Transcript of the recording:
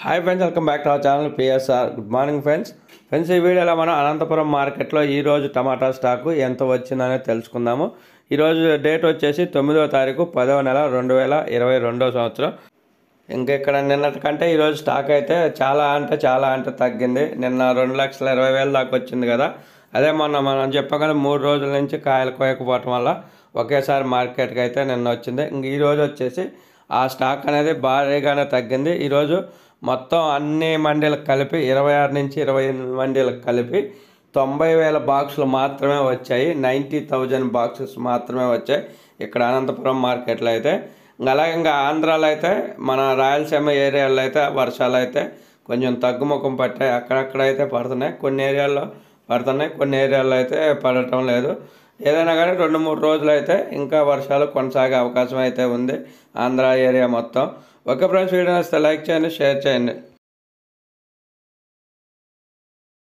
hi friends welcome back to our channel PSR good morning friends friends ఈ వీడియోలో మనం అనంతపురం మార్కెట్లో ఈరోజు టమాటా స్టాకు ఎంత వచ్చిందనేది తెలుసుకుందాము ఈరోజు డేట్ వచ్చేసి తొమ్మిదవ తారీఖు పదవ నెల రెండు వేల ఇరవై రెండవ సంవత్సరం ఇంకా ఇక్కడ నిన్నటి కంటే ఈరోజు స్టాక్ అయితే చాలా అంటే చాలా అంటే తగ్గింది నిన్న రెండు లక్షల ఇరవై వేలు దాకా వచ్చింది కదా అదే మొన్న మనం చెప్పగల మూడు రోజుల నుంచి కాయలు కోయకపోవటం వల్ల ఒకేసారి మార్కెట్కి అయితే నిన్న వచ్చింది ఇంక ఈరోజు వచ్చేసి ఆ స్టాక్ అనేది భారీగానే తగ్గింది ఈరోజు మొత్తం అన్ని మండీలకు కలిపి ఇరవై ఆరు నుంచి ఇరవై ఎనిమిది మండీలకు కలిపి తొంభై వేల బాక్సులు మాత్రమే వచ్చాయి నైంటీ థౌజండ్ బాక్సెస్ మాత్రమే వచ్చాయి ఇక్కడ అనంతపురం మార్కెట్లో అయితే ఇంకా అలాగే ఇంకా ఆంధ్రాలో అయితే మన రాయలసీమ ఏరియాలో అయితే వర్షాలు అయితే కొంచెం తగ్గుముఖం పట్టాయి అక్కడక్కడ అయితే పడుతున్నాయి కొన్ని ఏరియాల్లో పడుతున్నాయి కొన్ని ఏరియాల్లో అయితే పడటం లేదు ఏదైనా కానీ రెండు మూడు రోజులు అయితే ఇంకా వర్షాలు కొనసాగే అవకాశం అయితే ఉంది ఆంధ్ర ఏరియా మొత్తం ఓకే ఫ్రెండ్స్ వీడియో వస్తే లైక్ చేయండి షేర్ చేయండి